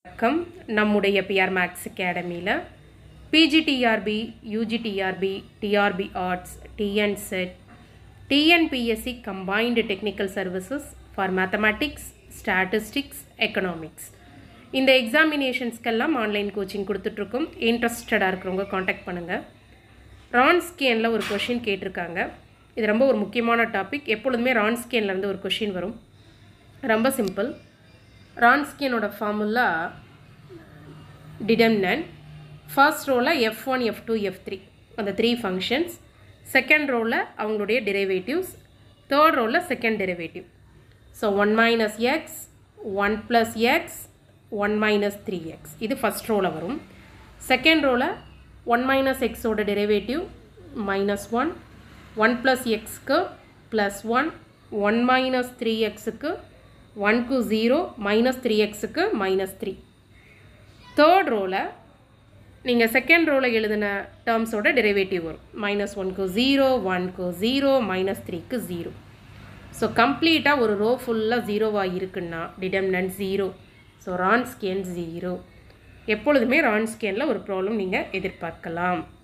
வணக்கம் நம்முடைய BR Max அகாடமியில் PGTRB UGTRB TRB arts TN SET TNPSC combined technical services for mathematics statistics economics இந்த எக்ஸாமினேஷன்ஸ்க்கெல்லாம் online coaching கொடுத்துட்ருக்கோம் இன்ட்ரெஸ்டடாக இருக்கிறவங்க காண்டாக்ட் பண்ணுங்கள் ரான்ஸ்கேனில் ஒரு கொஷின் கேட்டிருக்காங்க இது ரொம்ப ஒரு முக்கியமான டாபிக் எப்பொழுதுமே ரான்ஸ்கேன்லேருந்து ஒரு கொஷின் வரும் ரொம்ப சிம்பிள் ரான்ஸ்கியனோட ஃபார்முலா டிடம்னன் ஃபர்ஸ்ட் ரோவில் F one F two F three அந்த த்ரீ ஃபங்க்ஷன்ஸ் செகண்ட் ரோவில் அவங்களுடைய டெரிவேட்டிவ்ஸ் தேர்ட் ரோவில் second derivative so one minus X one plus X one minus three X இது ஃபஸ்ட் ரோவில் வரும் செகண்ட் ரோவில் ஒன் மைனஸ் எக்ஸோட derivative minus one one plus எக்ஸ்க்கு plus one one minus three எக்ஸுக்கு ஒன்க்கு ஜீரோ மைனஸ் த்ரீ எக்ஸுக்கு மைனஸ் த்ரீ தேர்ட் ரோவில் நீங்கள் செகண்ட் ரோவில் எழுதின டேர்ம்ஸோட டெரிவேட்டிவ் வரும் மைனஸ் ஒன்க்கு ஜீரோ ஒன்க்கு ஜீரோ மைனஸ் த்ரீக்கு ஜீரோ ஸோ கம்ப்ளீட்டாக ஒரு ரோ ஃபுல்லாக ஜீரோவாக இருக்குன்னா determinant zero so Wronskian zero எப்பொழுதுமே ரான்ஸ்கேனில் ஒரு ப்ராப்ளம் நீங்கள் எதிர்பார்க்கலாம்